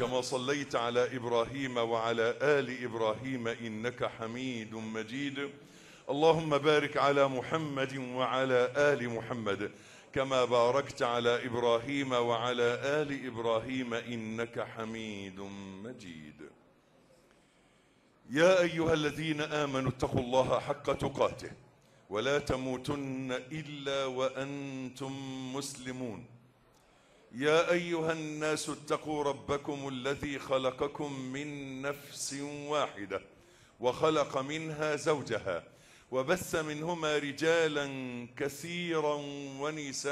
كما صليت على ابراهيم وعلى ال ابراهيم انك حميد مجيد اللهم بارك على محمد وعلى ال محمد كما باركت على ابراهيم وعلى ال ابراهيم انك حميد مجيد يا ايها الذين امنوا اتقوا الله حق تقاته ولا تموتن الا وانتم مسلمون يا ايها الناس اتقوا ربكم الذي خلقكم من نفس واحده وخلق منها زوجها وبث منهما رجالا كثيرا ونساء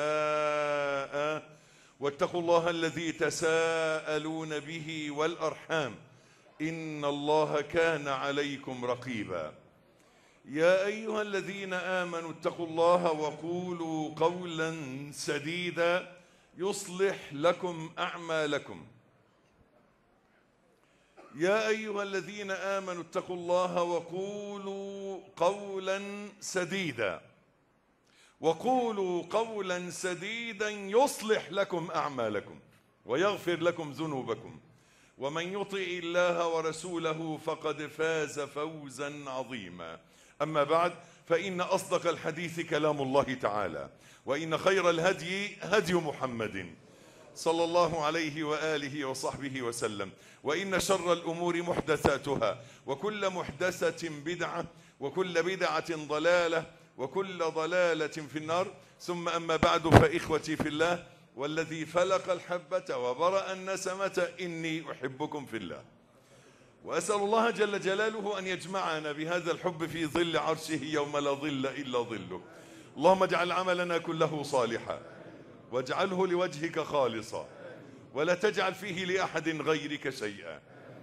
واتقوا الله الذي تساءلون به والارحام ان الله كان عليكم رقيبا يا ايها الذين امنوا اتقوا الله وقولوا قولا سديدا يصلح لكم اعمالكم يا ايها الذين امنوا اتقوا الله وقولوا قولا سديدا وقولوا قولا سديدا يصلح لكم اعمالكم ويغفر لكم ذنوبكم ومن يطع الله ورسوله فقد فاز فوزا عظيما اما بعد فان اصدق الحديث كلام الله تعالى وان خير الهدي هدي محمد صلى الله عليه واله وصحبه وسلم وان شر الامور محدثاتها وكل محدثه بدعه وكل بدعه ضلاله وكل ضلاله في النار ثم اما بعد فاخوتي في الله والذي فلق الحبه وبرا النسمه اني احبكم في الله واسال الله جل جلاله ان يجمعنا بهذا الحب في ظل عرشه يوم لا ظل الا ظله اللهم اجعل عملنا كله صالحا واجعله لوجهك خالصا ولا تجعل فيه لاحد غيرك شيئا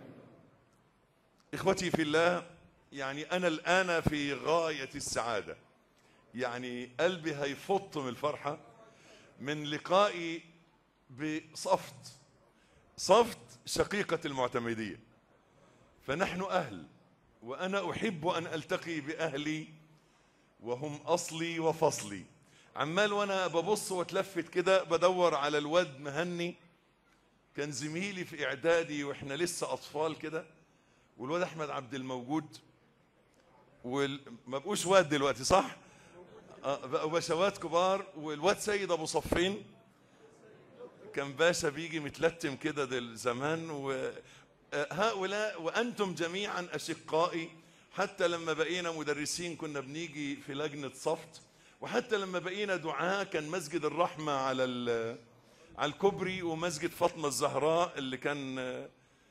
اخوتي في الله يعني انا الان في غايه السعاده يعني قلبي هيفط من الفرحه من لقائي بصفت صفت شقيقه المعتمديه فنحن اهل وانا احب ان التقي باهلي وهم اصلي وفصلي عمال وانا ببص واتلفت كده بدور على الواد مهني كان زميلي في اعدادي واحنا لسه اطفال كده والواد احمد عبد الموجود وما بقوش واد دلوقتي صح آه، بقوا باشوات كبار والواد سيد ابو صفين كان باشا بيجي متلتم كده دل زمان وهؤلاء وانتم جميعا اشقائي حتى لما بقينا مدرسين كنا بنيجي في لجنه صفت وحتى لما بقينا دعاة كان مسجد الرحمة على ال- على الكوبري ومسجد فاطمة الزهراء اللي كان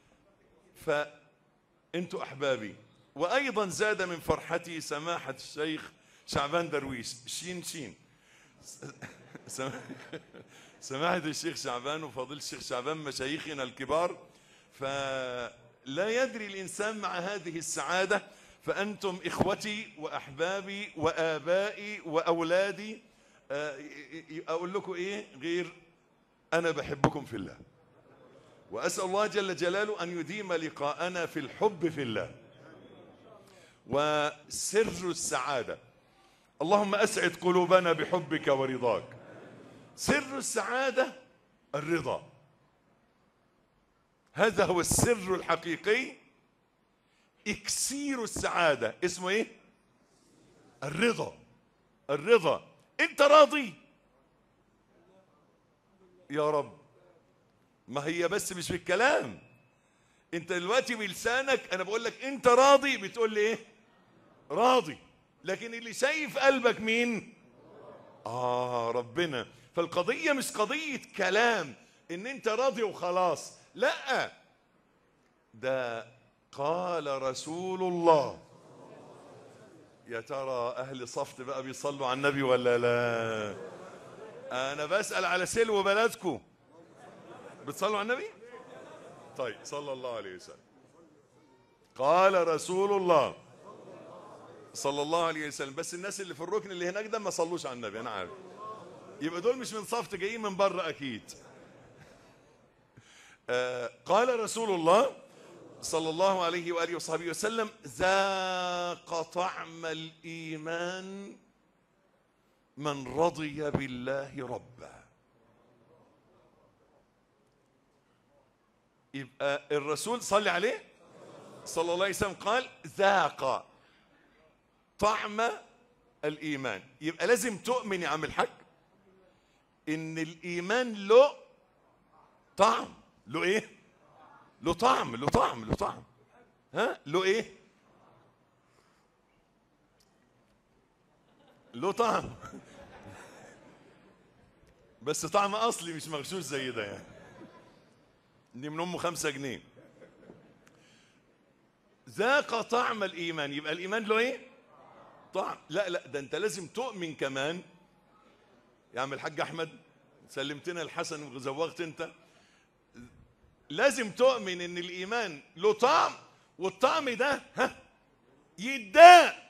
فأنتوا أحبابي وأيضا زاد من فرحتي سماحة الشيخ شعبان درويش شين شين سم- سماحة الشيخ شعبان وفضيلة الشيخ شعبان مشايخنا الكبار فلا يدري الإنسان مع هذه السعادة فأنتم إخوتي وأحبابي وآبائي وأولادي آه، ي- ي- أقول لكم إيه غير أنا بحبكم في الله وأسأل الله جل جلاله أن يديم لقاءنا في الحب في الله وسر السعادة اللهم أسعد قلوبنا بحبك ورضاك سر السعادة الرضا هذا هو السر الحقيقي اكسير السعادة اسمه ايه الرضا الرضا انت راضي يا رب ما هي بس مش بالكلام انت دلوقتي بلسانك انا بقول لك انت راضي بتقول لي ايه راضي لكن اللي شايف قلبك مين اه ربنا فالقضية مش قضية كلام ان انت راضي وخلاص لا ده قال رسول الله يا ترى اهل صفت بقى بيصلوا على النبي ولا لا انا بسأل على سلو بلدكم بتصلوا على النبي طيب صلى الله عليه وسلم قال رسول الله صلى الله عليه وسلم بس الناس اللي في الركن اللي هناك ده ما صلوش على النبي انا عارف يبقى دول مش من صفت جايين من بره اكيد آه قال رسول الله صلى الله عليه واله وصحبه وسلم ذاق طعم الايمان من رضي بالله ربا يبقى الرسول صلى عليه صلى الله عليه وسلم قال ذاق طعم الايمان يبقى لازم تؤمن يا عم الحاج ان الايمان له طعم له ايه له طعم له طعم له طعم ها له ايه له طعم بس طعم اصلي مش مغشوش زي ده يعني دي من امه خمسة جنيه ذاق طعم الايمان يبقى الايمان له ايه طعم لا لا ده انت لازم تؤمن كمان يا عم الحاج احمد سلمتنا الحسن وزوغت انت لازم تؤمن ان الايمان له طعم والطعم ده ها يداء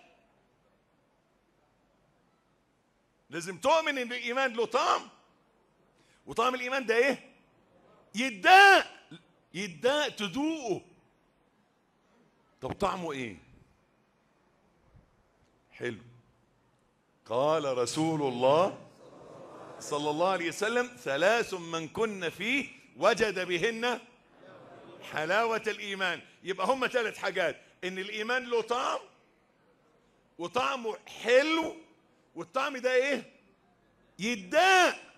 لازم تؤمن ان الايمان له طعم وطعم الايمان ده ايه يداء يداء تذوقه طب طعمه ايه حلو قال رسول الله صلى الله عليه وسلم ثلاث من كن فيه وجد بهن حلاوة الإيمان يبقى هم ثلاث حاجات إن الإيمان له طعم وطعمه حلو والطعم ده إيه؟ يداء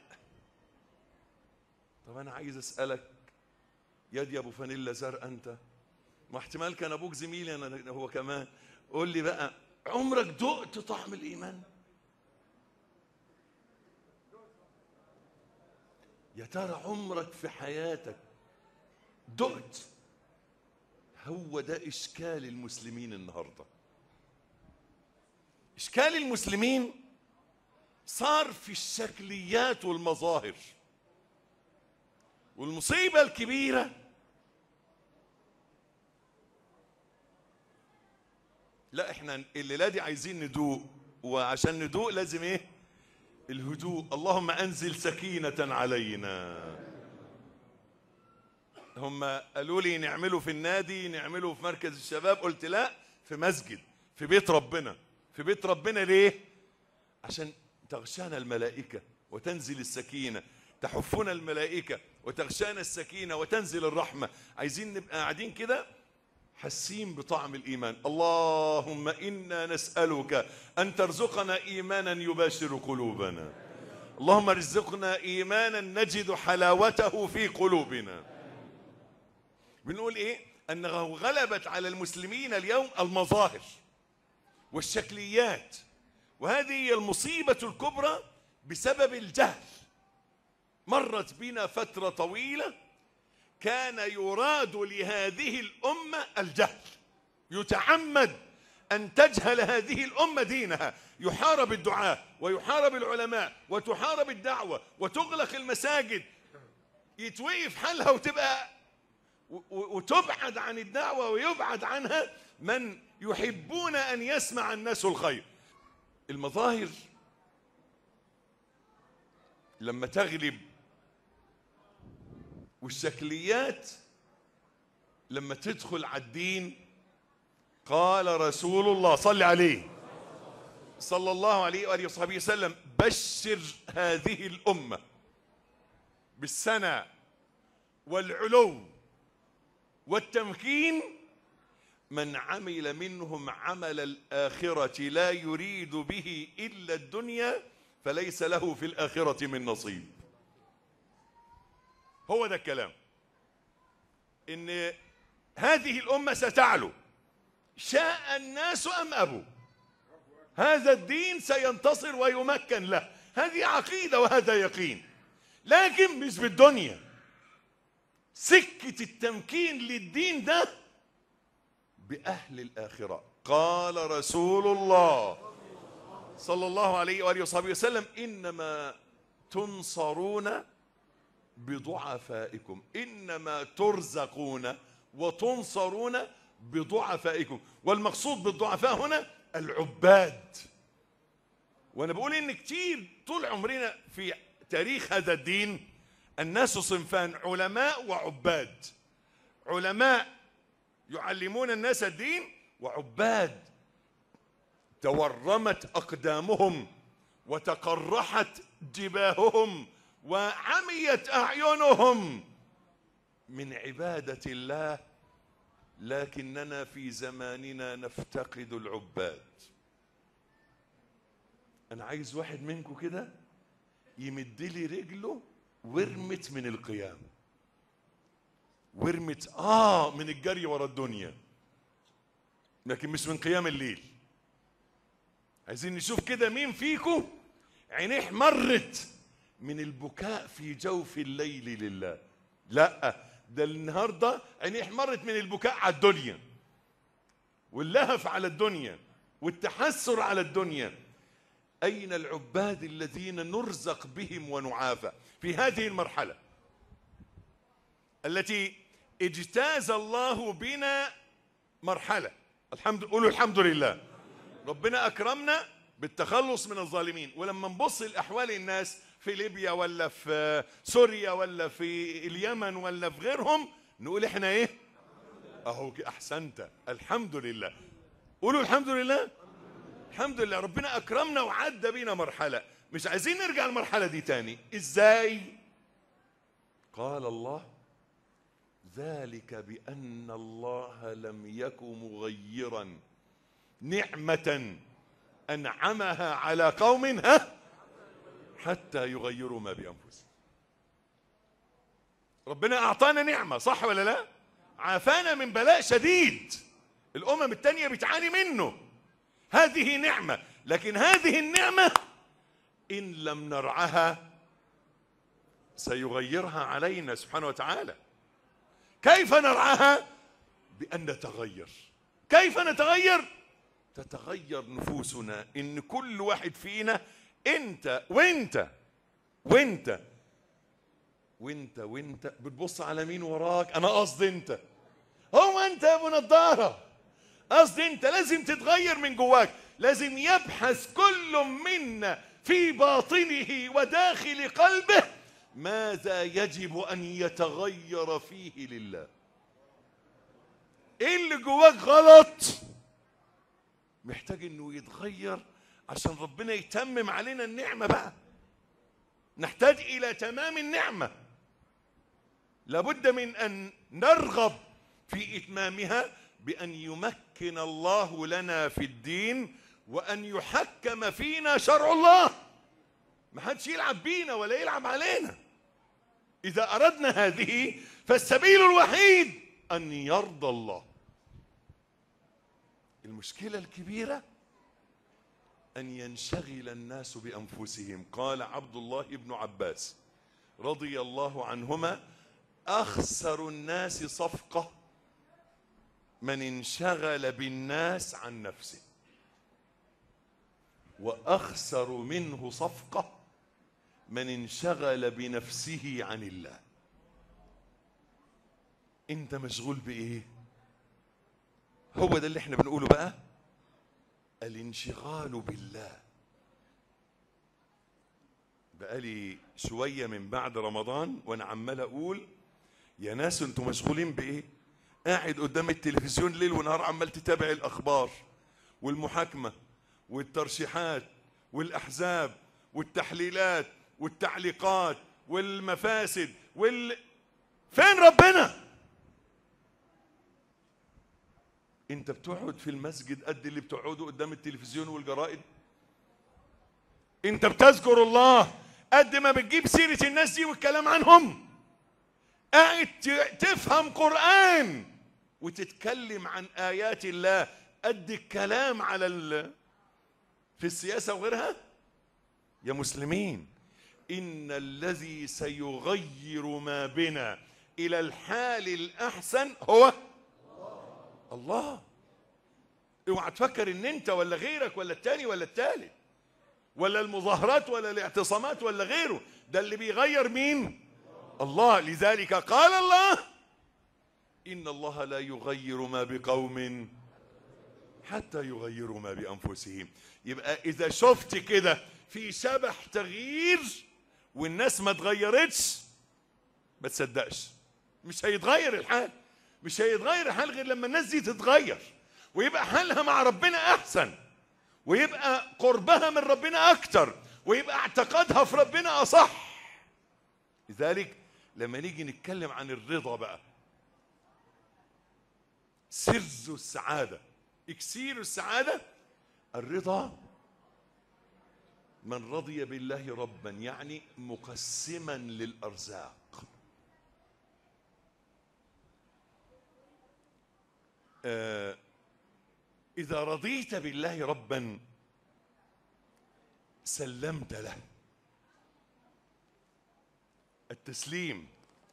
طب أنا عايز أسألك يا دي أبو فانيلا زرق أنت ما احتمال كان أبوك زميلي أنا هو كمان قول لي بقى عمرك دقت طعم الإيمان؟ يا ترى عمرك في حياتك دقت هو ده اشكال المسلمين النهارده اشكال المسلمين صار في الشكليات والمظاهر والمصيبه الكبيره لا احنا الليله دي عايزين ندوق وعشان ندوق لازم ايه الهدوء اللهم انزل سكينه علينا هم قالوا لي نعمله في النادي نعمله في مركز الشباب قلت لا في مسجد في بيت ربنا في بيت ربنا ليه عشان تغشانا الملائكة وتنزل السكينة تحفنا الملائكة وتغشانا السكينة وتنزل الرحمة عايزين نبقى قاعدين كده حاسين بطعم الإيمان اللهم إنا نسألك أن ترزقنا إيمانا يباشر قلوبنا اللهم ارزقنا إيمانا نجد حلاوته في قلوبنا بنقول ايه انه غلبت على المسلمين اليوم المظاهر والشكليات وهذه هي المصيبة الكبرى بسبب الجهل مرت بنا فترة طويلة كان يراد لهذه الأمة الجهل يتعمد أن تجهل هذه الأمة دينها يحارب الدعاة ويحارب العلماء وتحارب الدعوة وتغلق المساجد يتوقف حالها وتبقى وتبعد عن الدعوة ويبعد عنها من يحبون أن يسمع الناس الخير المظاهر لما تغلب والشكليات لما تدخل على الدين قال رسول الله صل عليه صلى الله عليه وآله وصحبه وسلم بشر هذه الأمة بالسنة والعلو والتمكين من عمل منهم عمل الآخرة لا يريد به إلا الدنيا فليس له في الآخرة من نصيب هو ده الكلام إن هذه الأمة ستعلو شاء الناس أم أبوا هذا الدين سينتصر ويمكن له هذه عقيدة وهذا يقين لكن مش بالدنيا سكة التمكين للدين ده بأهل الآخرة قال رسول الله صلى الله عليه وآله وصحبه وسلم إنما تنصرون بضعفائكم إنما ترزقون وتنصرون بضعفائكم والمقصود بالضعفاء هنا العباد وانا بقول ان كتير طول عمرنا في تاريخ هذا الدين الناس صنفان علماء وعباد علماء يعلمون الناس الدين وعباد تورمت اقدامهم وتقرحت جباههم وعميت اعينهم من عبادة الله لكننا في زماننا نفتقد العباد انا عايز واحد منكم كده يمد لي رجله ورمت من القيام ورمت اه من الجري ورا الدنيا لكن مش من قيام الليل عايزين نشوف كده مين فيكم عينيه احمرت من البكاء في جوف الليل لله لا ده النهارده عينيه احمرت من البكاء على الدنيا واللهف على الدنيا والتحسر على الدنيا أين العباد الذين نرزق بهم ونعافى في هذه المرحلة التي اجتاز الله بنا مرحلة الحمد قولوا الحمد لله ربنا أكرمنا بالتخلص من الظالمين ولما نبص لأحوال الناس في ليبيا ولا في سوريا ولا في اليمن ولا في غيرهم نقول احنا ايه اهو احسنت الحمد لله قولوا الحمد لله الحمد لله ربنا اكرمنا وعدى بينا مرحله مش عايزين نرجع المرحله دي تاني ازاي قال الله ذلك بان الله لم يك مغيرا نعمه انعمها على قوم ها حتى يغيروا ما بانفسهم ربنا اعطانا نعمه صح ولا لا عافانا من بلاء شديد الامم التانيه بتعاني منه هذه نعمة لكن هذه النعمة إن لم نرعها سيغيرها علينا سبحانه وتعالى كيف نرعاها بأن نتغير كيف نتغير تتغير نفوسنا إن كل واحد فينا أنت وأنت وأنت وأنت وأنت بتبص على مين وراك أنا قصدي أنت هو أنت يا أبو نضاره قصدي انت لازم تتغير من جواك لازم يبحث كل منا في باطنه وداخل قلبه ماذا يجب ان يتغير فيه لله ايه اللي جواك غلط محتاج انه يتغير عشان ربنا يتمم علينا النعمه بقى نحتاج الى تمام النعمه لابد من ان نرغب في اتمامها بأن يمكن الله لنا في الدين وأن يحكم فينا شرع الله ما حدش يلعب بينا ولا يلعب علينا إذا أردنا هذه فالسبيل الوحيد أن يرضى الله المشكلة الكبيرة أن ينشغل الناس بأنفسهم قال عبد الله بن عباس رضي الله عنهما أخسر الناس صفقة من انشغل بالناس عن نفسه واخسر منه صفقه من انشغل بنفسه عن الله انت مشغول بايه هو ده اللي احنا بنقوله بقى الانشغال بالله بقالي شويه من بعد رمضان وانا عمال اقول يا ناس انتوا مشغولين بايه قاعد قدام التلفزيون ليل ونهار عمال تتابع الاخبار والمحاكمه والترشيحات والاحزاب والتحليلات والتعليقات والمفاسد وال فين ربنا انت بتقعد في المسجد قد اللي بتقعدوا قدام التلفزيون والجرائد انت بتذكر الله قد ما بتجيب سيره الناس دي والكلام عنهم قاعد تفهم قران وتتكلم عن ايات الله قد الكلام على ال... في السياسه وغيرها يا مسلمين ان الذي سيغير ما بنا الى الحال الاحسن هو الله اوعى تفكر ان انت ولا غيرك ولا التاني ولا التالت ولا المظاهرات ولا الاعتصامات ولا غيره ده اللي بيغير مين الله لذلك قال الله ان الله لا يغير ما بقوم حتى يغيروا ما بانفسهم يبقى اذا شفت كده في شبح تغيير والناس ما اتغيرتش ما تصدقش مش هيتغير الحال مش هيتغير الحال غير لما الناس دي تتغير ويبقى حالها مع ربنا احسن ويبقى قربها من ربنا اكتر ويبقى اعتقادها في ربنا اصح لذلك لما نيجي نتكلم عن الرضا بقى سر السعادة اكسير السعادة الرضا من رضي بالله ربا يعني مقسما للأرزاق آه إذا رضيت بالله ربا سلمت له التسليم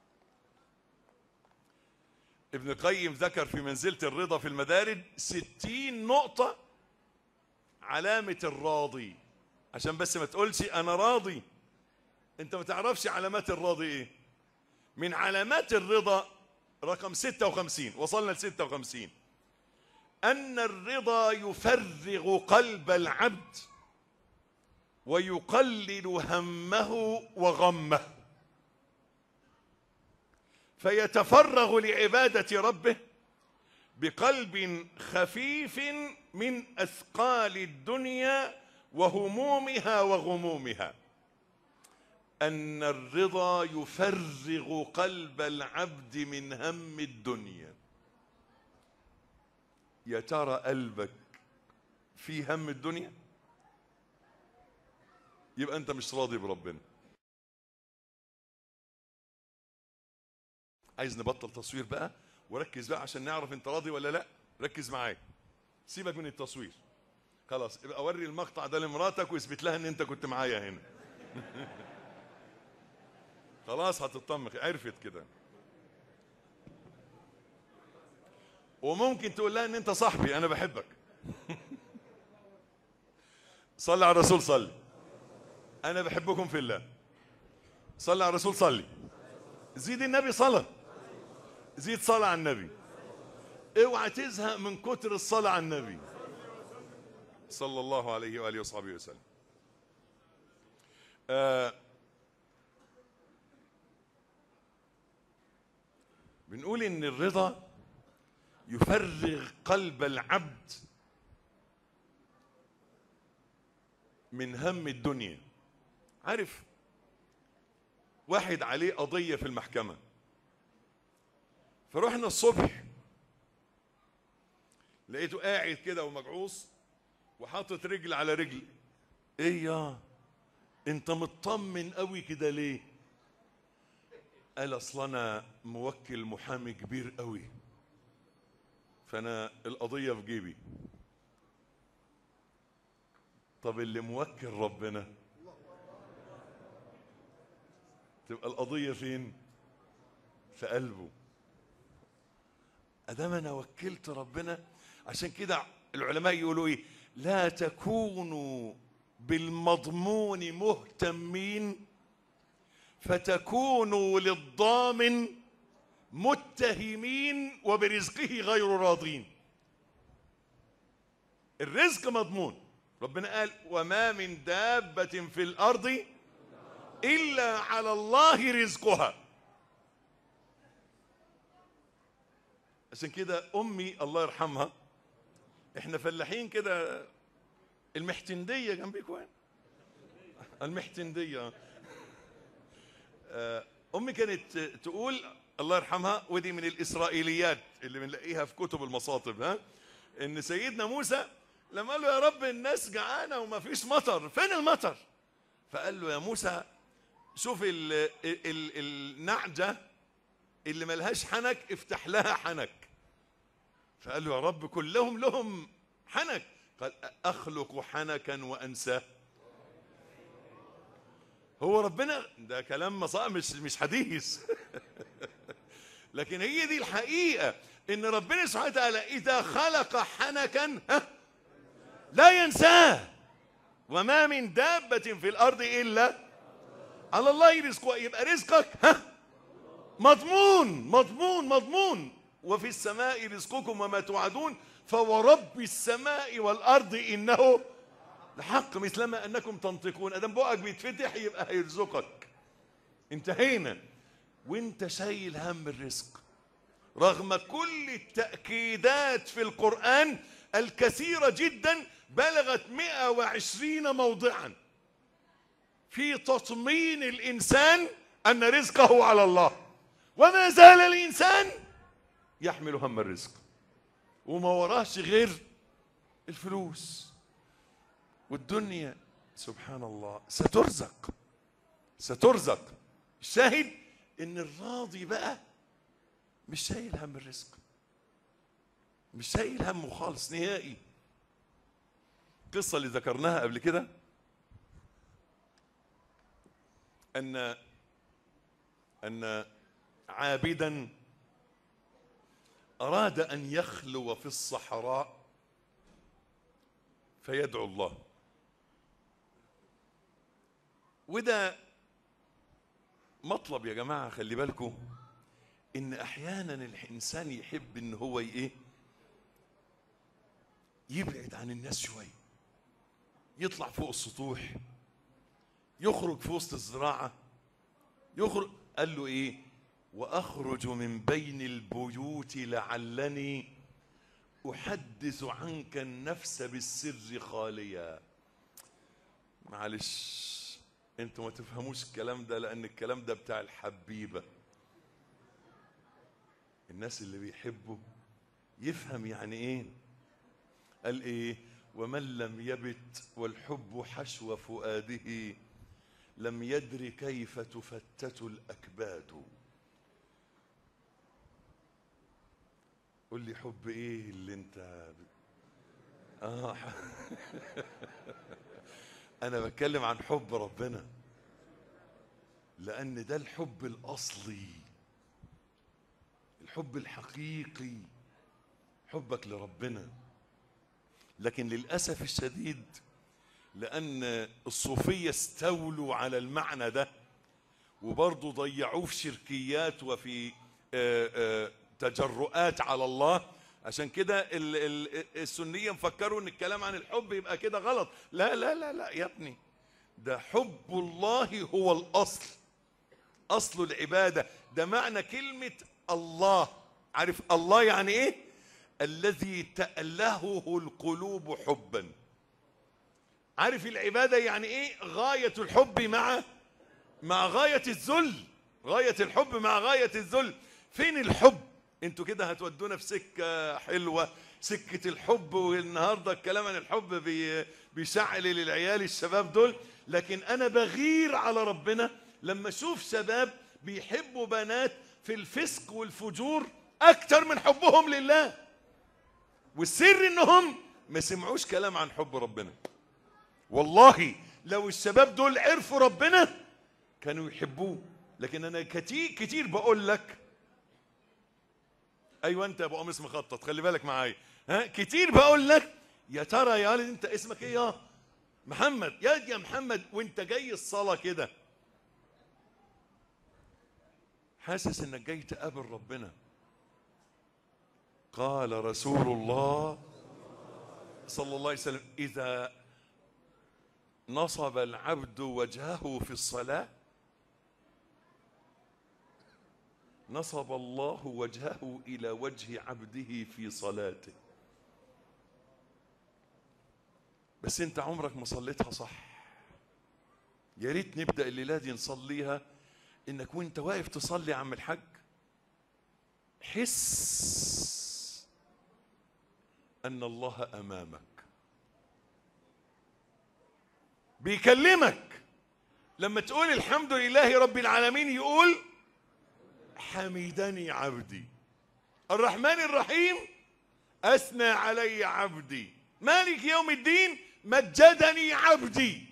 ابن القيم ذكر في منزلة الرضا في المدارج ستين نقطة علامة الراضي عشان بس ما تقولش أنا راضي أنت ما تعرفش علامات الراضي إيه من علامات الرضا رقم 56 وصلنا ل 56 أن الرضا يفرغ قلب العبد ويقلل همه وغمه فيتفرغ لعبادة ربه بقلب خفيف من أثقال الدنيا وهمومها وغمومها أن الرضا يفرغ قلب العبد من هم الدنيا يا ترى قلبك في هم الدنيا يبقى أنت مش راضي بربنا عايز نبطل تصوير بقى وركز بقى عشان نعرف انت راضي ولا لا ركز معايا سيبك من التصوير خلاص ابقى وري المقطع ده لمراتك واثبت لها ان انت كنت معايا هنا خلاص هتطمخ عرفت كده وممكن تقول لها ان انت صاحبي انا بحبك صلي على الرسول صلي انا بحبكم في الله صلي على الرسول صلي زيد النبي صلاه زيد صلاة على النبي اوعى تزهق من كتر الصلاة على النبي صلى الله عليه وآله وصحبه وسلم آه بنقول ان الرضا يفرغ قلب العبد من هم الدنيا عارف واحد عليه قضية في المحكمة فرحنا الصبح لقيته قاعد كده ومجعوص وحاطط رجل على رجل ايه يا انت مطمن قوي كده ليه قال اصل انا موكل محامي كبير قوي فانا القضيه في جيبي طب اللي موكل ربنا تبقى القضيه فين في قلبه ادام انا وكلت ربنا عشان كده العلماء يقولوا ايه لا تكونوا بالمضمون مهتمين فتكونوا للضامن متهمين وبرزقه غير راضين الرزق مضمون ربنا قال وما من دابة في الأرض إلا على الله رزقها عشان كده امي الله يرحمها احنا فلاحين كده المحتنديه جنبكم وين المحتنديه آه، امي كانت تقول الله يرحمها ودي من الاسرائيليات اللي بنلاقيها في كتب المصاطب ها ان سيدنا موسى لما قال له يا رب الناس جعانه وما فيش مطر فين المطر فقال له يا موسى شوف ال ال ال النعجه اللي ملهاش حنك افتح لها حنك فقال له يا رب كلهم لهم حنك قال اخلق حنكا وانساه هو ربنا ده كلام مصائب مش مش حديث لكن هي دي الحقيقه ان ربنا سبحانه وتعالى اذا خلق حنكا ها لا ينساه وما من دابه في الارض الا على الله رزقها يبقى رزقك ها مضمون مضمون مضمون وفي السماء رزقكم وما توعدون فورب السماء والارض انه لحق مثلما انكم تنطقون ادم بقك بيتفتح يبقى هيرزقك انتهينا وانت شايل هم الرزق رغم كل التأكيدات في القرآن الكثيرة جدا بلغت 120 موضعا في تطمين الإنسان أن رزقه على الله وما زال الإنسان يحمل هم الرزق وما وراهش غير الفلوس والدنيا سبحان الله سترزق سترزق الشاهد ان الراضي بقى مش شايل هم الرزق مش شايل همه خالص نهائي القصة اللي ذكرناها قبل كده أن أن عابدا أراد أن يخلو في الصحراء فيدعو الله وده مطلب يا جماعة خلي بالكم إن أحيانا الإنسان يحب إن هو إيه يبعد عن الناس شوية يطلع فوق السطوح يخرج في وسط الزراعة يخرج قال له إيه وأخرج من بين البيوت لعلني أحدث عنك النفس بالسر خاليا معلش انتوا ما تفهموش الكلام ده لأن الكلام ده بتاع الحبيبة الناس اللي بيحبوا يفهم يعني ايه قال ايه ومن لم يبت والحب حشو فؤاده لم يدر كيف تفتت الأكباد قول لي حب ايه اللي انت اه انا بتكلم عن حب ربنا لان ده الحب الاصلي الحب الحقيقي حبك لربنا لكن للاسف الشديد لان الصوفيه استولوا على المعنى ده وبرضه ضيعوه في شركيات وفي آآ آآ تجرؤات على الله عشان كده ال- ال- السنيه مفكروا ان الكلام عن الحب يبقى كده غلط لا لا لا لا يا ابني ده حب الله هو الاصل اصل العباده ده معنى كلمه الله عارف الله يعني ايه الذي تألهه القلوب حبا عارف العباده يعني ايه غايه الحب مع مع غايه الذل غايه الحب مع غايه الذل فين الحب انتوا كده هتودونا في سكه حلوه سكه الحب والنهارده الكلام عن الحب بي بيشعل للعيال الشباب دول لكن انا بغير على ربنا لما اشوف شباب بيحبوا بنات في الفسق والفجور اكتر من حبهم لله والسر انهم ما سمعوش كلام عن حب ربنا والله لو الشباب دول عرفوا ربنا كانوا يحبوه لكن انا كتير كتير بقول لك ايوه انت يا ابو قميص مخطط خلي بالك معايا ها كتير بقول لك يا ترى يا ولد انت اسمك ايه يا محمد يا يا محمد وانت جاي الصلاه كده حاسس انك جاي تقابل ربنا قال رسول الله صلى الله عليه وسلم اذا نصب العبد وجهه في الصلاه نصب الله وجهه الى وجه عبده في صلاته بس انت عمرك ما صليتها صح يا ريت نبدا الليله دي نصليها انك وانت واقف تصلي يا عم الحاج حس ان الله امامك بيكلمك لما تقول الحمد لله رب العالمين يقول حمدني عبدي الرحمن الرحيم اثنى علي عبدي مالك يوم الدين مجدني عبدي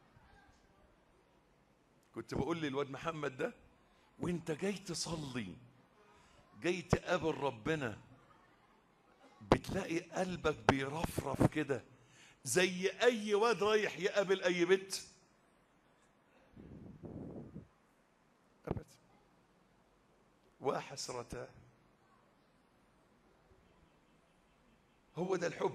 كنت بقول للواد محمد ده وانت جاي تصلي جاي تقابل ربنا بتلاقي قلبك بيرفرف كده زي اي واد رايح يقابل اي بنت ابدا وحسرته هو ده الحب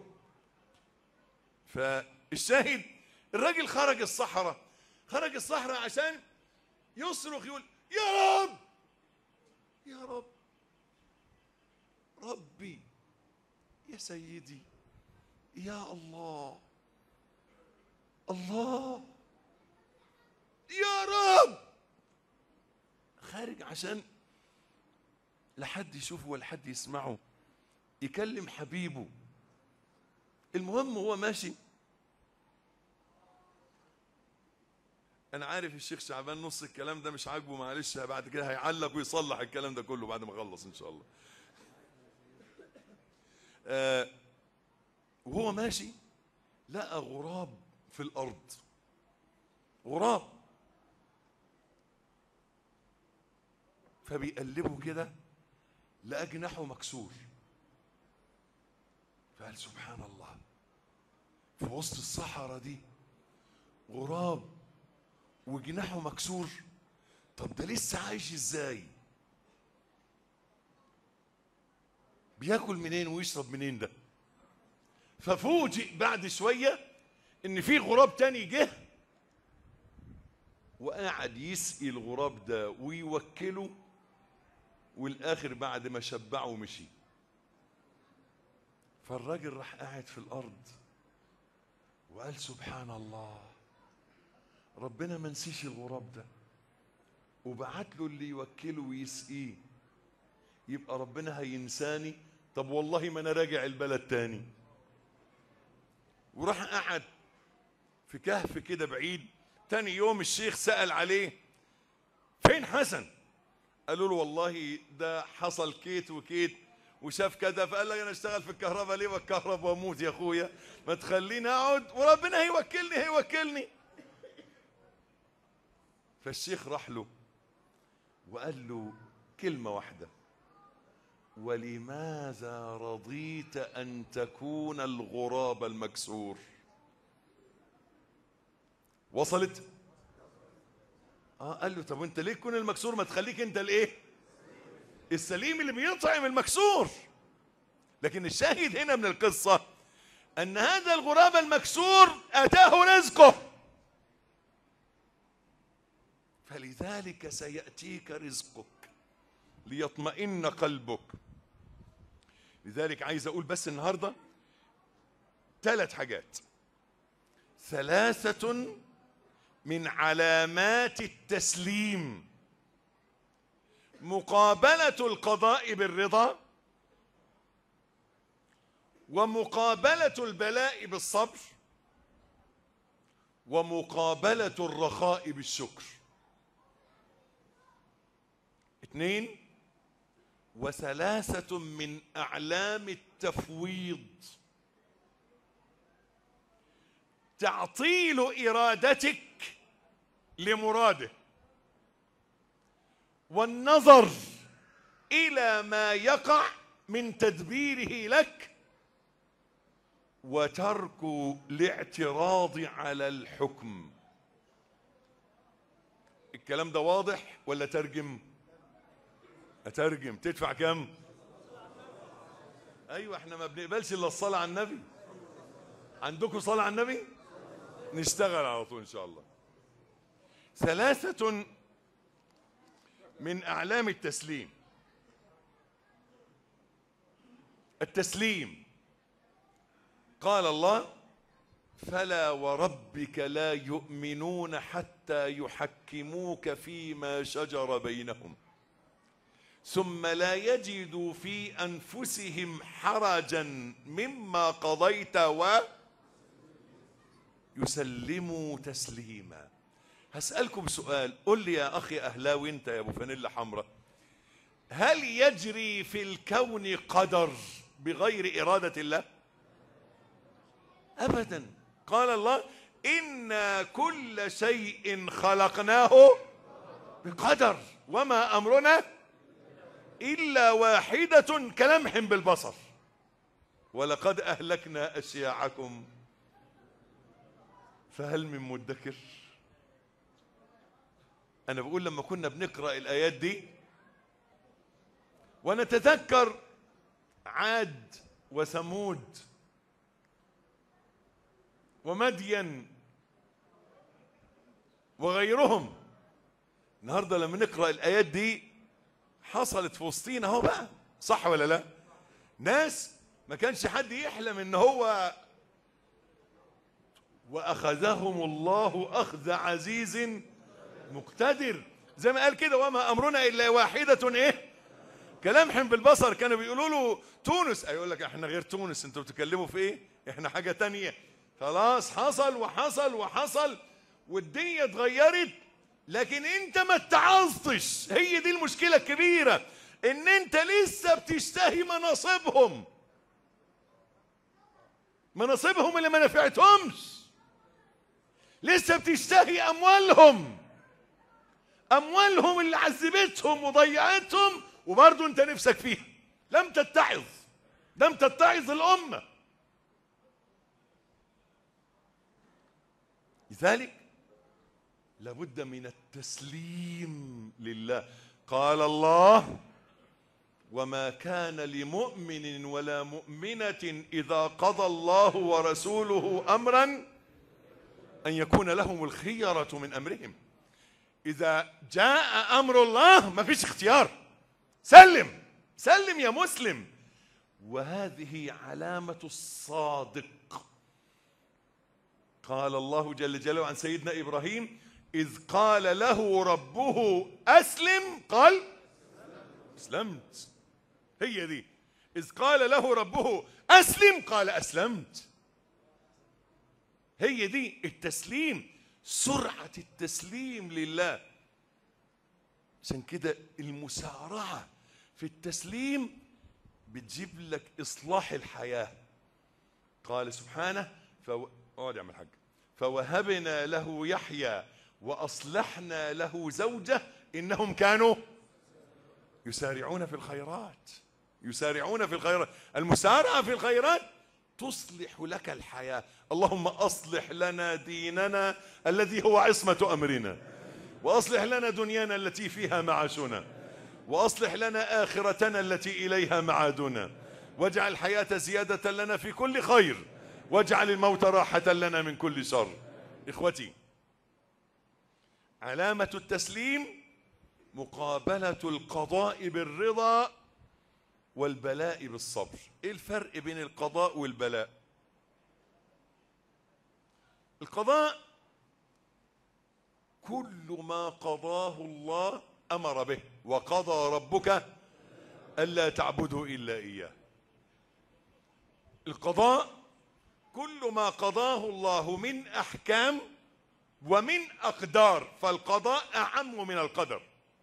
فالشاهد الراجل خرج الصحراء خرج الصحراء عشان يصرخ يقول يا رب يا رب ربي يا سيدي يا الله الله يا رب خارج عشان لا حد يشوفه ولا حد يسمعه يكلم حبيبه المهم هو ماشي انا عارف الشيخ شعبان نص الكلام ده مش عاجبه معلش بعد كده هيعلق ويصلح الكلام ده كله بعد ما اخلص ان شاء الله آه وهو ماشي لقى غراب في الارض غراب فبيقلبه كده لقى جناحه مكسور فقال سبحان الله في وسط الصحراء دي غراب وجناحه مكسور طب ده لسه عايش ازاي بياكل منين ويشرب منين ده ففوجئ بعد شويه ان في غراب تاني جه وقعد يسقي الغراب ده ويوكله والاخر بعد ما شبعه مشي فالراجل راح قاعد في الارض وقال سبحان الله ربنا ما نسيش الغراب ده وبعت له اللي يوكله ويسقيه يبقى ربنا هينساني طب والله ما انا راجع البلد تاني وراح قعد في كهف كده بعيد تاني يوم الشيخ سأل عليه فين حسن قالوا له والله ده حصل كيت وكيت وشاف كذا فقال لك انا اشتغل في الكهرباء ليه بتكهرب واموت يا اخويا ما تخليني اقعد وربنا هيوكلني هيوكلني فالشيخ راح له وقال له كلمه واحده ولماذا رضيت ان تكون الغراب المكسور وصلت اه قال له طب وانت ليه تكون المكسور ما تخليك انت الايه السليم اللي بيطعم المكسور لكن الشاهد هنا من القصه ان هذا الغراب المكسور اتاه رزقه فلذلك سياتيك رزقك ليطمئن قلبك لذلك عايز اقول بس النهارده ثلاث حاجات ثلاثه من علامات التسليم مقابله القضاء بالرضا ومقابله البلاء بالصبر ومقابله الرخاء بالشكر اثنين وثلاثة من أعلام التفويض تعطيل إرادتك لمراده والنظر إلى ما يقع من تدبيره لك وترك الاعتراض على الحكم الكلام ده واضح ولا ترجم؟ اترجم تدفع كم ايوه احنا ما بنقبلش الا الصلاه على النبي عندكم صلاه على النبي نشتغل على طول ان شاء الله ثلاثه من اعلام التسليم التسليم قال الله فلا وربك لا يؤمنون حتى يحكموك فيما شجر بينهم ثم لا يجدوا في انفسهم حرجا مما قضيت و يسلموا تسليما هسألكم سؤال قل لي يا أخي أهلاوي أنت يا أبو فانيلا حمراء هل يجري في الكون قدر بغير إرادة الله أبدا قال الله إنا كل شيء خلقناه بقدر وما أمرنا إلا واحدة كلمح بالبصر ولقد أهلكنا أشياعكم فهل من مدكر أنا بقول لما كنا بنقرأ الآيات دي ونتذكر عاد وثمود ومدين وغيرهم النهارده لما نقرأ الآيات دي حصلت في وسطينا اهو بقى صح ولا لا ناس ما كانش حد يحلم ان هو واخذهم الله اخذ عزيز مقتدر زي ما قال كده وما امرنا الا واحده ايه كلمح بالبصر كانوا بيقولوا له تونس يقول لك احنا غير تونس انتوا بتتكلموا في ايه احنا حاجه تانية خلاص حصل وحصل وحصل والدنيا اتغيرت لكن انت ما اتعظتش هي دي المشكله الكبيره ان انت لسه بتشتهي مناصبهم مناصبهم اللي ما نفعتهمش لسه بتشتهي اموالهم اموالهم اللي عذبتهم وضيعتهم وبرضه انت نفسك فيها لم تتعظ لم تتعظ الامه لذلك لابد من التسليم لله قال الله وما كان لمؤمن ولا مؤمنة إذا قضى الله ورسوله أمرا أن يكون لهم الخيرة من أمرهم إذا جاء أمر الله ما فيش اختيار سلم سلم يا مسلم وهذه علامة الصادق قال الله جل جلاله عن سيدنا إبراهيم إذ قال له ربه أسلم قال أسلمت هي دي إذ قال له ربه أسلم قال أسلمت هي دي التسليم سرعة التسليم لله عشان كده المسارعة في التسليم بتجيب لك إصلاح الحياة قال سبحانه فو... اقعد يا عم الحاج فوهبنا له يحيى وأصلحنا له زوجه إنهم كانوا يسارعون في الخيرات يسارعون في الخيرات المسارعة في الخيرات تصلح لك الحياة اللهم أصلح لنا ديننا الذي هو عصمة أمرنا وأصلح لنا دنيانا التي فيها معاشنا وأصلح لنا آخرتنا التي إليها معادنا واجعل الحياة زيادة لنا في كل خير واجعل الموت راحة لنا من كل شر إخوتي علامة التسليم مقابلة القضاء بالرضا والبلاء بالصبر ايه الفرق بين القضاء والبلاء القضاء كل ما قضاه الله امر به وقضى ربك الا تعبدوا الا اياه القضاء كل ما قضاه الله من احكام ومن اقدار فالقضاء اعم من القدر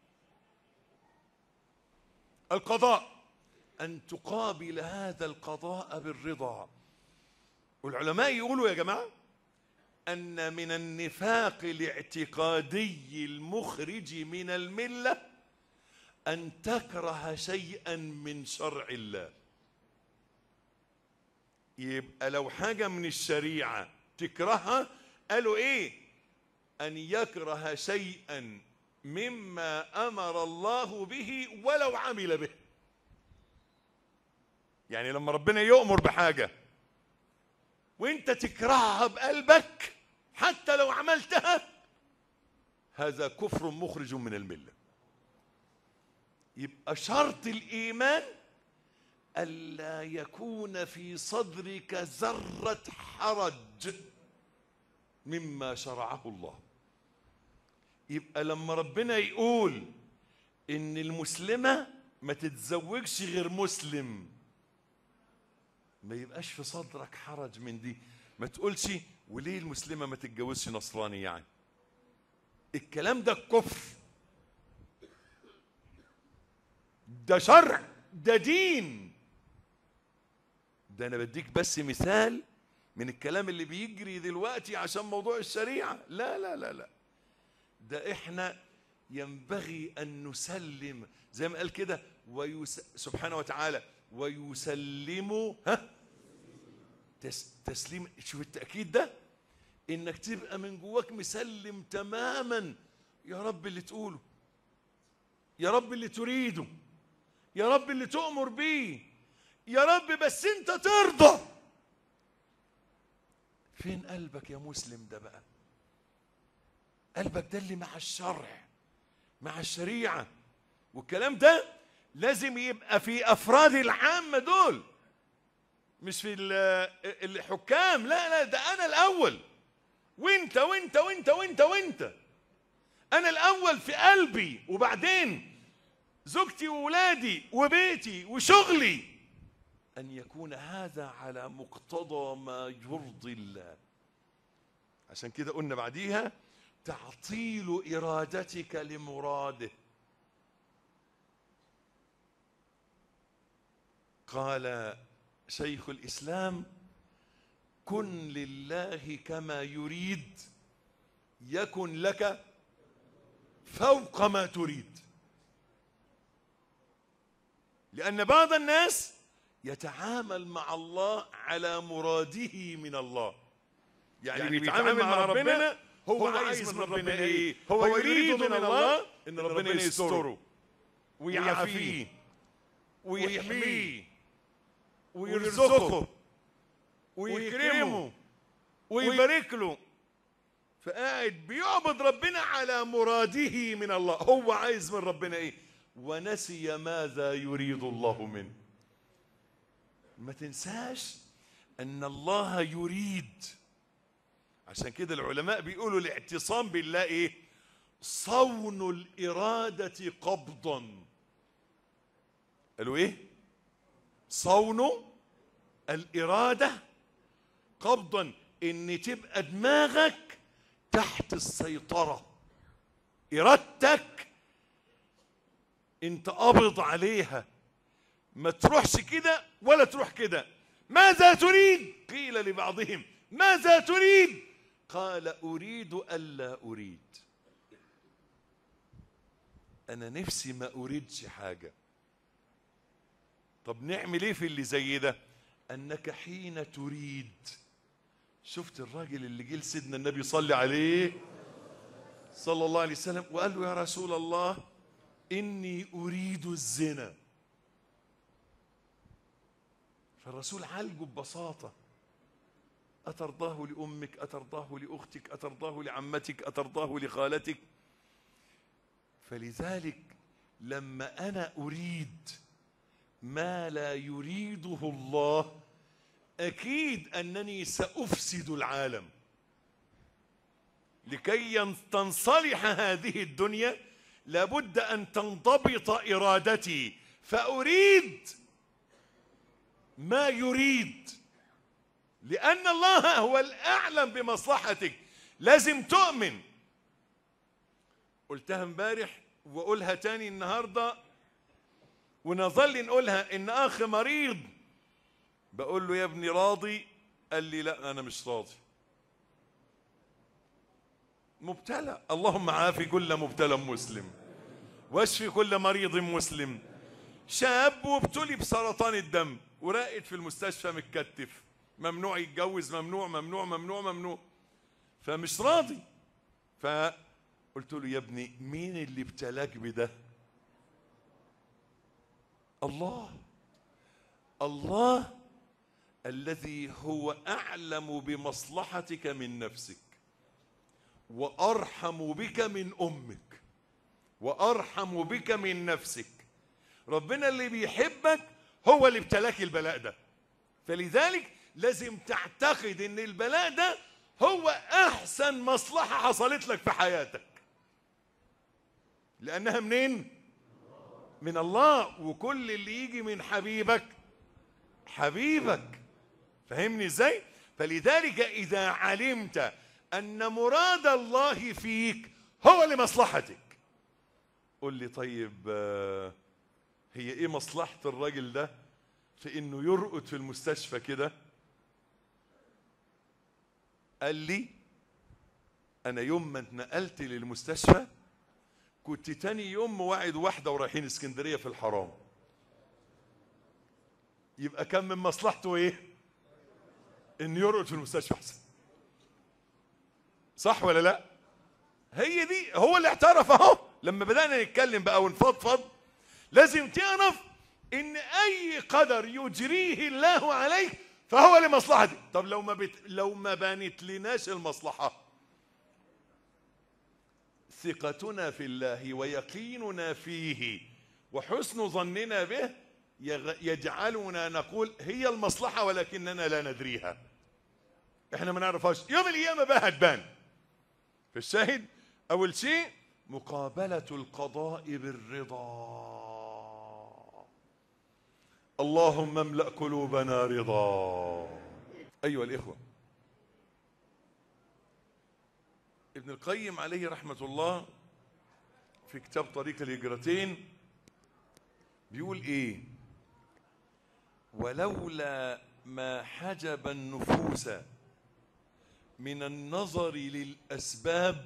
القضاء أن تقابل هذا القضاء بالرضا والعلماء يقولوا يا جماعة أن من النفاق الاعتقادي المخرج من الملة أن تكره شيئا من شرع الله يبقى لو حاجة من الشريعة تكرهها قالوا إيه أن يكره شيئا مما امر الله به ولو عمل به يعني لما ربنا يؤمر بحاجه وانت تكرهها بقلبك حتى لو عملتها هذا كفر مخرج من المله يبقى شرط الايمان الا يكون في صدرك ذره حرج مما شرعه الله يبقى لما ربنا يقول ان المسلمه ما تتزوجش غير مسلم ما يبقاش في صدرك حرج من دي ما تقولش وليه المسلمه ما تتجوزش نصراني يعني الكلام ده كفر ده شرع ده دين ده انا بديك بس مثال من الكلام اللي بيجري دلوقتي عشان موضوع الشريعه لا لا لا لا ده احنا ينبغي ان نسلم زي ما قال كده ويس... سبحانه وتعالى ويسلموا ها تس... تسليم شوف التاكيد ده انك تبقى من جواك مسلم تماما يا رب اللي تقوله يا رب اللي تريده يا رب اللي تؤمر بيه يا رب بس انت ترضى فين قلبك يا مسلم ده بقى قلبك ده اللي مع الشرع مع الشريعة والكلام ده لازم يبقى في أفراد العامة دول مش في الحكام لا لا ده أنا الأول وانت وانت وانت وانت وانت انا الاول في قلبي وبعدين زوجتي وولادي وبيتي وشغلي ان يكون هذا على مقتضى ما يرضي الله عشان كده قلنا بعديها تعطيل ارادتك لمراده قال شيخ الاسلام كن لله كما يريد يكن لك فوق ما تريد لان بعض الناس يتعامل مع الله على مراده من الله يعني, يعني بيتعامل مع ربنا هو عايز من ربنا ايه هو يريد من الله ان ربنا يستره ويعافيه ويحميه ويرزقه ويكرمه ويبارك له فقاعد بيعبد ربنا على مراده من الله هو عايز من ربنا ايه ونسي ماذا يريد الله منه ما تنساش ان الله يريد عشان كده العلماء بيقولوا الاعتصام بالله ايه صون الإرادة قبضا قالوا ايه صون الإرادة قبضا ان تبقى دماغك تحت السيطرة إرادتك انت قابض عليها ما تروحش كده ولا تروح كده ماذا تريد قيل لبعضهم ماذا تريد قال أريد ألا أريد أنا نفسي ما أريدش حاجة طب نعمل إيه في اللي زي ده أنك حين تريد شفت الراجل اللي جه لسيدنا النبي صلى عليه صلى الله عليه وسلم وقال له يا رسول الله إني أريد الزنا فالرسول عالجه ببساطة أترضاه لأمك أترضاه لأختك أترضاه لعمتك أترضاه لخالتك فلذلك لما أنا أريد ما لا يريده الله أكيد أنني سأفسد العالم لكي تنصلح هذه الدنيا لابد أن تنضبط إرادتي فأريد ما يريد لأن الله هو الأعلم بمصلحتك لازم تؤمن قلتها امبارح وأقولها تاني النهاردة ونظل نقولها إن أخ مريض بقول له يا ابني راضي قال لي لا أنا مش راضي مبتلى اللهم عافي كل مبتلى مسلم واشفي كل مريض مسلم شاب وابتلي بسرطان الدم وراقد في المستشفى متكتف ممنوع يتجوز ممنوع ممنوع ممنوع ممنوع فمش راضي فقلت له يا ابني مين اللي ابتلاك بده الله الله الذي هو اعلم بمصلحتك من نفسك وارحم بك من امك وارحم بك من نفسك ربنا اللي بيحبك هو اللي ابتلاك البلاء ده فلذلك لازم تعتقد ان البلاء ده هو احسن مصلحة حصلت لك في حياتك لانها منين من الله وكل اللي يجي من حبيبك حبيبك فهمني ازاي فلذلك اذا علمت ان مراد الله فيك هو لمصلحتك قل لي طيب آه، هي ايه مصلحة الراجل ده في انه يرقد في المستشفى كده قال لي انا يوم ما اتنقلت للمستشفى كنت تاني يوم موعد واحدة ورايحين اسكندرية في الحرام يبقى كان من مصلحته ايه انه يرقد في المستشفى احسن صح ولا لا هي دي هو اللي اعترف اهو لما بدأنا نتكلم بقى ونفضفض لازم تعرف ان اي قدر يجريه الله عليك فهو لمصلحتك طب لو ما بت... لو ما بانت لناش المصلحه ثقتنا في الله ويقيننا فيه وحسن ظننا به يغ- يجعلنا نقول هي المصلحه ولكننا لا ندريها احنا ما نعرفهاش يوم القيامه بقى هتبان فالشاهد اول شيء مقابلة القضاء بالرضا اللهم املأ قلوبنا رضا أيها الإخوة ابن القيم عليه رحمة الله في كتاب طريق الهجرتين بيقول ايه ولولا ما حجب النفوس من النظر للأسباب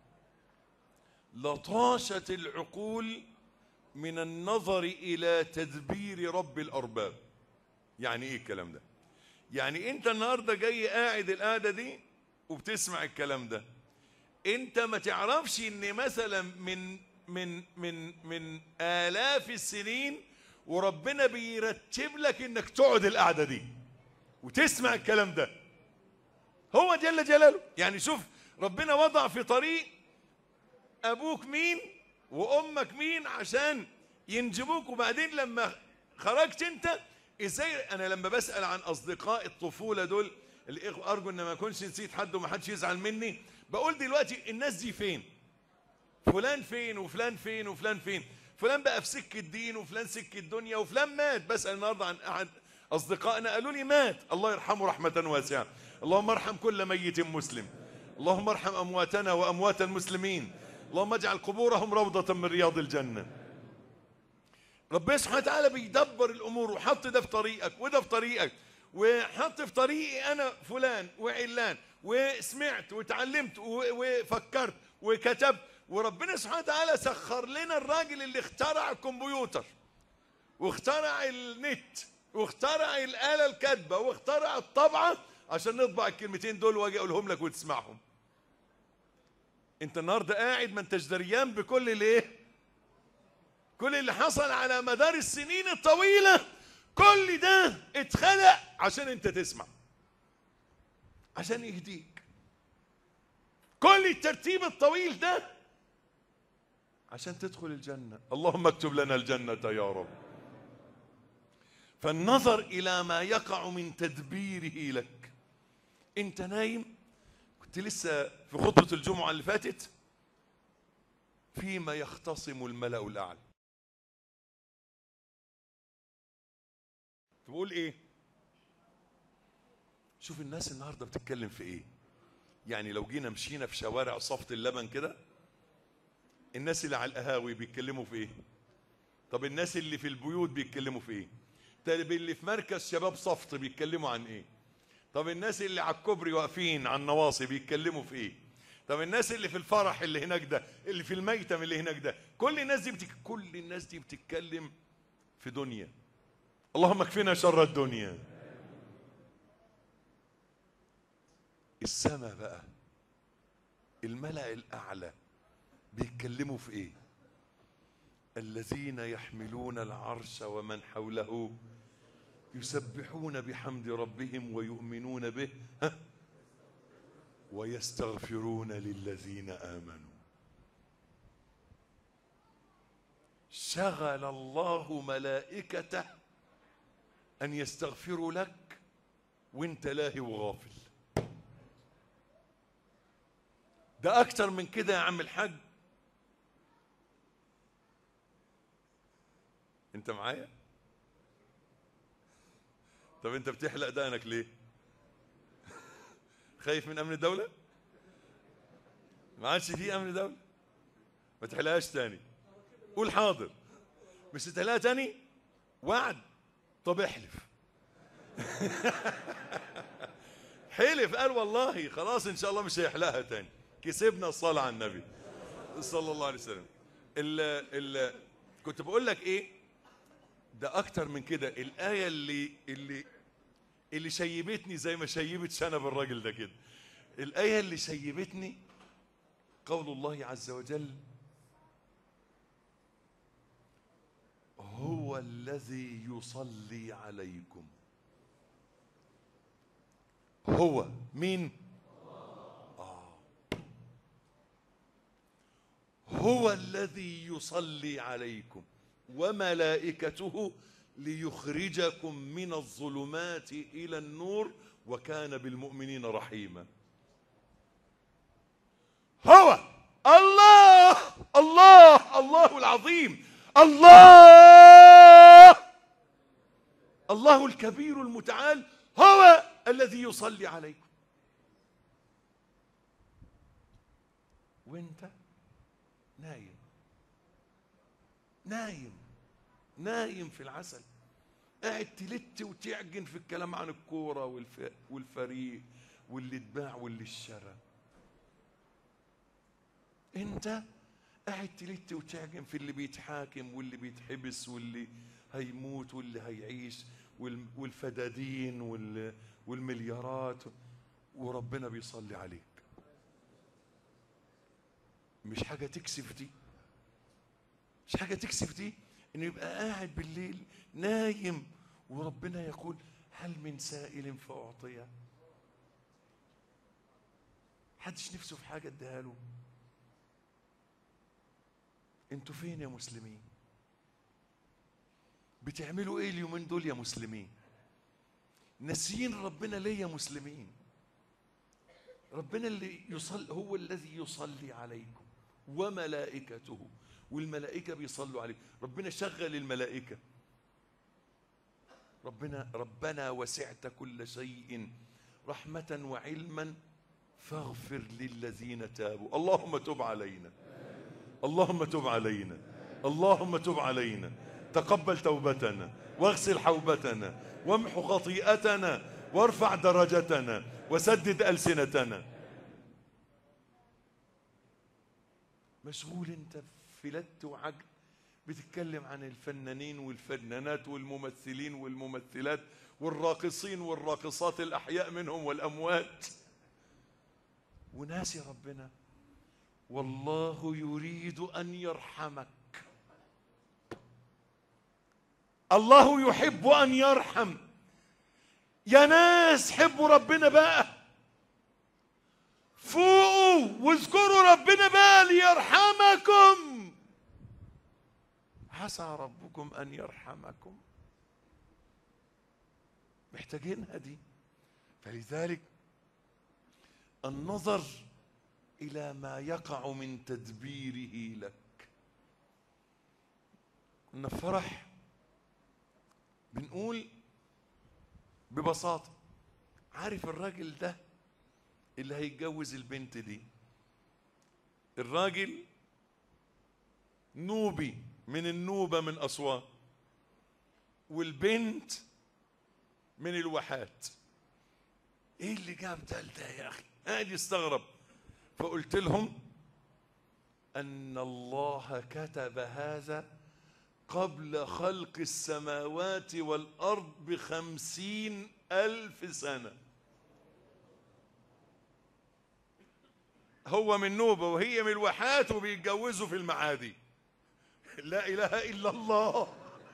لطاشت العقول من النظر إلى تدبير رب الأرباب يعني إيه الكلام ده يعني أنت النهاردة جاي قاعد القعدة دي وبتسمع الكلام ده أنت ما تعرفش إن مثلا من من من من آلاف السنين وربنا بيرتب لك إنك تقعد القعدة دي وتسمع الكلام ده هو جل جلاله يعني شوف ربنا وضع في طريق ابوك مين وامك مين عشان ينجبوك وبعدين لما خرجت انت ازاي انا لما بسال عن اصدقاء الطفوله دول الاخوه ارجو ان ما اكونش نسيت حد وما حدش يزعل مني بقول دلوقتي الناس دي فين فلان فين وفلان فين وفلان فين فلان بقى في سكه دين وفلان سكه دنيا وفلان مات بسال النهارده عن احد اصدقائنا قالوا لي مات الله يرحمه رحمه واسعه اللهم ارحم كل ميت مسلم اللهم ارحم امواتنا واموات المسلمين اللهم اجعل قبورهم روضة من رياض الجنة ربنا سبحانه وتعالى بيدبر الأمور وحط ده في طريقك وده في طريقك وحط في طريقي أنا فلان وعلان وسمعت وتعلمت وفكرت وكتبت وربنا سبحانه وتعالى سخر لنا الراجل اللي اخترع الكمبيوتر واخترع النت واخترع الآلة الكاتبة واخترع الطبعة عشان نطبع الكلمتين دول واجي اقولهم لك وتسمعهم انت النهارده قاعد ما انتش دريان بكل الايه كل اللي حصل على مدار السنين الطويله كل ده اتخلق عشان انت تسمع عشان يهديك كل الترتيب الطويل ده عشان تدخل الجنه اللهم اكتب لنا الجنه يا رب فالنظر الى ما يقع من تدبيره لك انت نايم كنت لسه في خطبة الجمعة اللي فاتت فيما يختصم الملأ الأعلى تقول ايه شوف الناس النهارده بتتكلم في ايه يعني لو جينا مشينا في شوارع صفت اللبن كده الناس اللي على القهاوي بيتكلموا في ايه طب الناس اللي في البيوت بيتكلموا في ايه طب اللي في مركز شباب صفت بيتكلموا عن ايه طب الناس اللي على الكوبري واقفين على النواصي بيتكلموا في ايه طب الناس اللي في الفرح اللي هناك ده اللي في الميتم اللي هناك ده كل الناس دي بتك... كل الناس دي بتتكلم في دنيا اللهم اكفنا شر الدنيا السماء بقى الملأ الأعلى بيتكلموا في ايه الذين يحملون العرش ومن حوله يسبحون بحمد ربهم ويؤمنون به ها ويستغفرون للذين آمنوا شغل الله ملائكته أن يستغفروا لك وانت لاهي وغافل ده أكتر من كده يا عم الحاج انت معايا طب انت بتحلق دقنك ليه خايف من امن الدوله ما عادش في امن دوله ما تحلقهاش تاني قول حاضر مش تحلقها تاني وعد طب احلف حلف قال والله خلاص ان شاء الله مش هيحلقها تاني كسبنا الصلاه على النبي صلى الله عليه وسلم ال ال كنت بقول لك ايه ده اكتر من كده الايه اللي اللي اللي شيبتني زي ما شيبت شنب الراجل ده كده الايه اللي شيبتني قول الله عز وجل هو الذي يصلي عليكم هو مين آه. هو الذي يصلي عليكم وملائكته ليخرجكم من الظلمات الى النور وكان بالمؤمنين رحيما هو الله الله الله العظيم الله الله الكبير المتعال هو الذي يصلي عليكم وانت نايم نايم نايم في العسل قاعد تلت وتعجن في الكلام عن الكوره والف... والفريق واللي اتباع واللي اشترى انت قاعد تلت وتعجن في اللي بيتحاكم واللي بيتحبس واللي هيموت واللي هيعيش وال... والفدادين وال... والمليارات وربنا بيصلي عليك مش حاجه تكسف دي مش حاجه تكسف دي انه يبقى قاعد بالليل نايم وربنا يقول هل من سائل فاعطيه حدش نفسه في حاجه اديها له انتوا فين يا مسلمين بتعملوا ايه اليومين دول يا مسلمين ناسيين ربنا ليه يا مسلمين ربنا اللي يصلي هو الذي يصلي عليكم وملائكته والملائكة بيصلوا عليك ربنا شغل الملائكة ربنا ربنا وسعت كل شيء رحمة وعلما فاغفر للذين تابوا اللهم تب علينا اللهم تب علينا اللهم تب علينا تقبل توبتنا واغسل حوبتنا وامح خطيئتنا وارفع درجتنا وسدد ألسنتنا مشغول انت في لت وعجل بتتكلم عن الفنانين والفنانات والممثلين والممثلات والراقصين والراقصات الأحياء منهم والأموات وناسي ربنا والله يريد أن يرحمك الله يحب أن يرحم يا ناس حبوا ربنا بقى فوقوا واذكروا ربنا بقى ليرحمكم عسى ربكم أن يرحمكم محتاجينها دي فلذلك النظر إلى ما يقع من تدبيره لك كنا في فرح بنقول ببساطة عارف الراجل ده اللي هيتجوز البنت دي الراجل نوبي من النوبة من أسوان والبنت من الواحات ايه اللي جاب ده لده يا اخي قاعد يستغرب فقلت لهم ان الله كتب هذا قبل خلق السماوات والارض بخمسين الف سنه هو من نوبه وهي من الواحات وبيتجوزوا في المعادي لا اله الا الله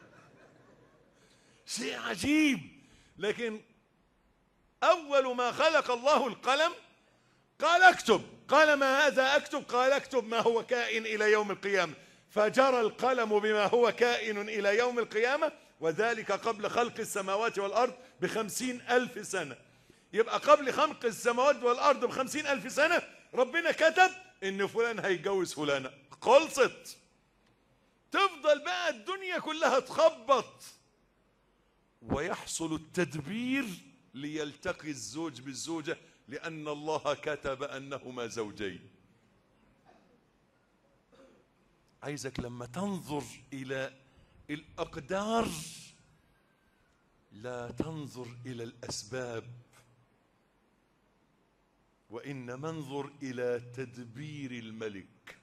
شيء عجيب لكن اول ما خلق الله القلم قال اكتب قال ما هذا اكتب قال اكتب ما هو كائن الى يوم القيامه فجرى القلم بما هو كائن الى يوم القيامه وذلك قبل خلق السماوات والارض بخمسين الف سنه يبقى قبل خلق السماوات والارض بخمسين الف سنه ربنا كتب ان فلان هيتجوز فلانه خلصت تفضل بقى الدنيا كلها تخبط ويحصل التدبير ليلتقي الزوج بالزوجة لأن الله كتب أنهما زوجين عايزك لما تنظر إلى الأقدار لا تنظر إلى الأسباب وإنما انظر إلى تدبير الملك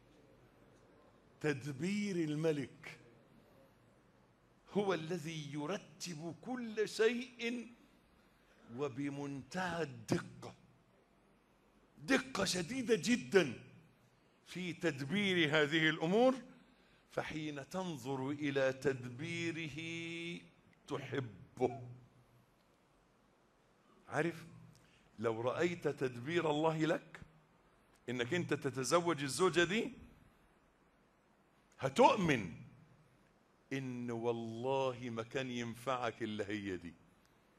تدبير الملك هو الذي يرتب كل شيء وبمنتهى الدقة دقة شديدة جدا في تدبير هذه الأمور فحين تنظر إلى تدبيره تحبه عارف لو رأيت تدبير الله لك إنك أنت تتزوج الزوجة دي هتؤمن إن والله ما كان ينفعك إلا هي دي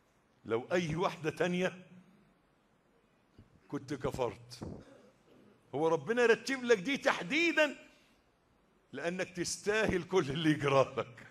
لو أي واحدة تانية كنت كفرت هو ربنا رتب لك دي تحديدا لانك تستاهل كل اللي يجرى لك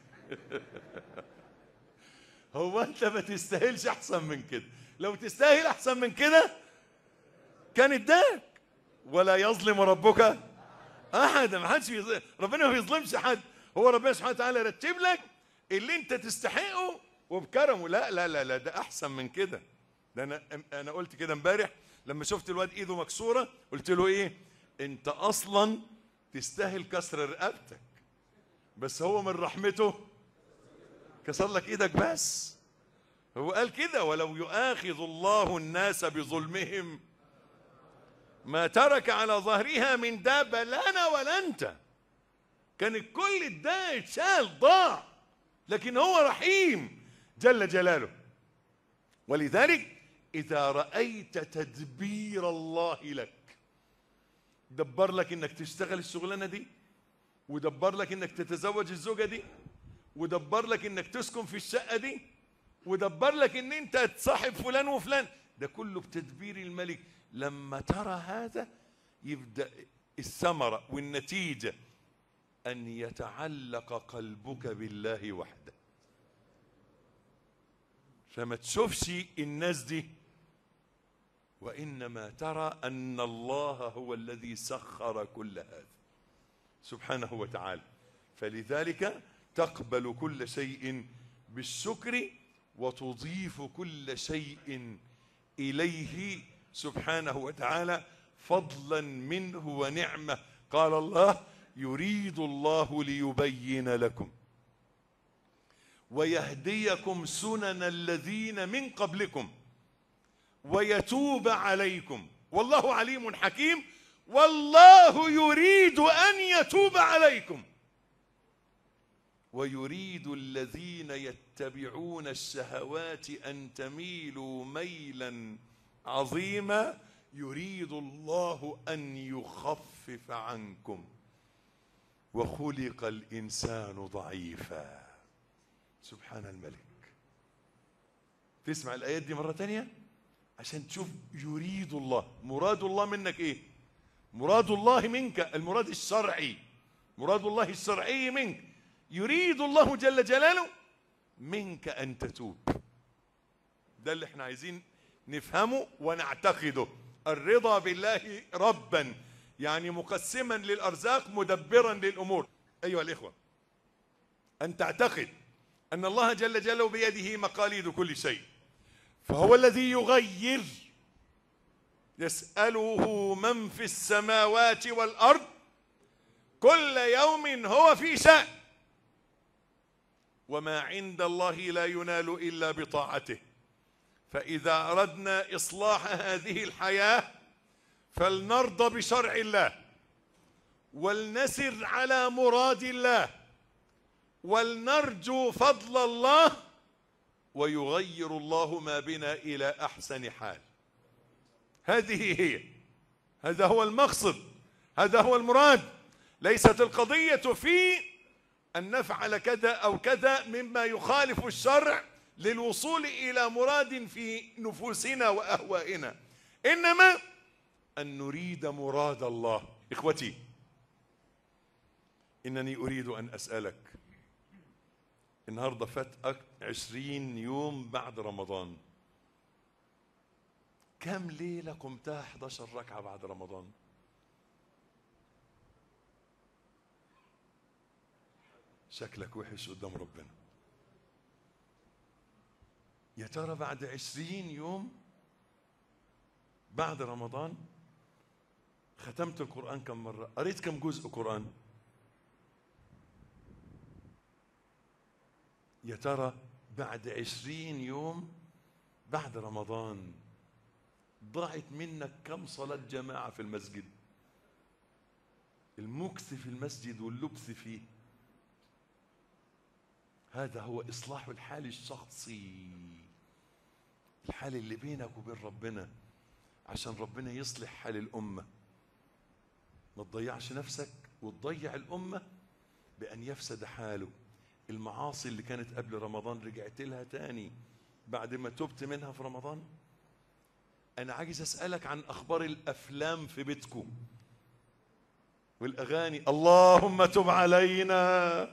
هو انت ما تستاهلش احسن من كده لو تستاهل احسن من كده كان اداك ولا يظلم ربك احد ما حدش بيظلم ربنا ما بيظلمش حد هو ربنا سبحانه وتعالى رتب لك اللي انت تستحقه وبكرمه لا لا لا لا ده احسن من كده ده انا انا قلت كده امبارح لما شفت الواد ايده مكسوره قلت له ايه انت اصلا تستاهل كسر رقبتك بس هو من رحمته كسر لك ايدك بس هو قال كده ولو يؤاخذ الله الناس بظلمهم ما ترك على ظهرها من دابة لا أنا ولا أنت كان الكل ده اتشال ضاع لكن هو رحيم جل جلاله ولذلك إذا رأيت تدبير الله لك دبر لك إنك تشتغل الشغلانة دي ودبر لك إنك تتزوج الزوجة دي ودبر لك إنك تسكن في الشقة دي ودبر لك إن أنت تصاحب فلان وفلان ده كله بتدبير الملك لما ترى هذا يبدأ الثمرة والنتيجة أن يتعلق قلبك بالله وحده فما تشوفش الناس دي وإنما ترى أن الله هو الذي سخر كل هذا سبحانه وتعالى فلذلك تقبل كل شيء بالشكر وتضيف كل شيء إليه سبحانه وتعالى فضلا منه ونعمة قال الله يريد الله ليبين لكم ويهديكم سنن الذين من قبلكم ويتوب عليكم والله عليم حكيم والله يريد أن يتوب عليكم ويريد الذين يتبعون الشهوات أن تميلوا ميلا عظيما يريد الله أن يخفف عنكم وخلق الإنسان ضعيفا سبحان الملك تسمع الآيات دي مرة تانية عشان تشوف يريد الله مراد الله منك إيه مراد الله منك المراد الشرعي مراد الله الشرعي منك يريد الله جل جلاله منك أن تتوب ده اللي احنا عايزين نفهمه ونعتقده الرضا بالله ربا يعني مقسما للأرزاق مدبرا للأمور أيها الإخوة أن تعتقد أن الله جل جلاله بيده مقاليد كل شيء فهو الذي يغير يسأله من في السماوات والأرض كل يوم هو في شأن وما عند الله لا ينال إلا بطاعته فإذا أردنا إصلاح هذه الحياة فلنرضى بشرع الله ولنسر على مراد الله ولنرجو فضل الله ويغير الله ما بنا إلى أحسن حال هذه هي هذا هو المقصد هذا هو المراد ليست القضية في أن نفعل كذا أو كذا مما يخالف الشرع للوصول إلى مراد في نفوسنا وأهوائنا إنما أن نريد مراد الله إخوتي إنني أريد أن أسألك النهاردة فات عشرين يوم بعد رمضان كم ليلة قمتها 11 ركعة بعد رمضان شكلك وحش قدام ربنا يا ترى بعد عشرين يوم بعد رمضان ختمت القرآن كم مرة قريت كم جزء قرآن يا ترى بعد عشرين يوم بعد رمضان ضاعت منك كم صلاة جماعة في المسجد المكث في المسجد واللبث فيه هذا هو إصلاح الحال الشخصي الحال اللي بينك وبين ربنا عشان ربنا يصلح حال الأمة ما تضيعش نفسك وتضيع الأمة بأن يفسد حاله المعاصي اللي كانت قبل رمضان رجعت لها تاني بعد ما تبت منها في رمضان أنا عايز أسألك عن أخبار الأفلام في بيتكم والأغاني اللهم تب علينا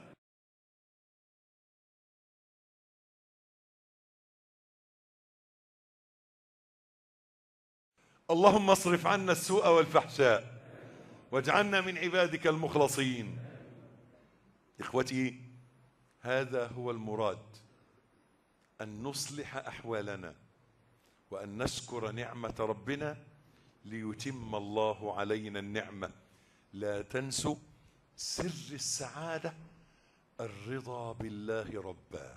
اللهم اصرف عنا السوء والفحشاء واجعلنا من عبادك المخلصين اخوتي هذا هو المراد ان نصلح احوالنا وان نشكر نعمه ربنا ليتم الله علينا النعمه لا تنسوا سر السعاده الرضا بالله ربا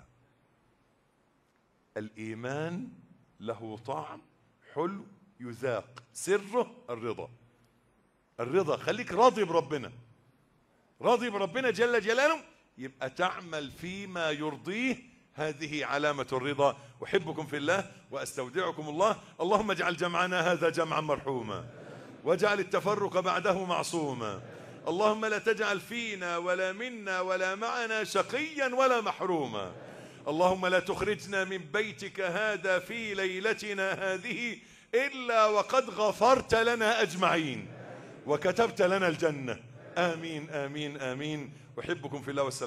الايمان له طعم حلو يذاق سره الرضا الرضا خليك راضي بربنا راضي بربنا جل جلاله يبقى تعمل فيما يرضيه هذه علامة الرضا أحبكم في الله وأستودعكم الله اللهم اجعل جمعنا هذا جمعا مرحوما واجعل التفرق بعده معصوما اللهم لا تجعل فينا ولا منا ولا معنا شقيا ولا محروما اللهم لا تخرجنا من بيتك هذا في ليلتنا هذه إلا وقد غفرت لنا أجمعين وكتبت لنا الجنة آمين آمين آمين أحبكم في الله والسلام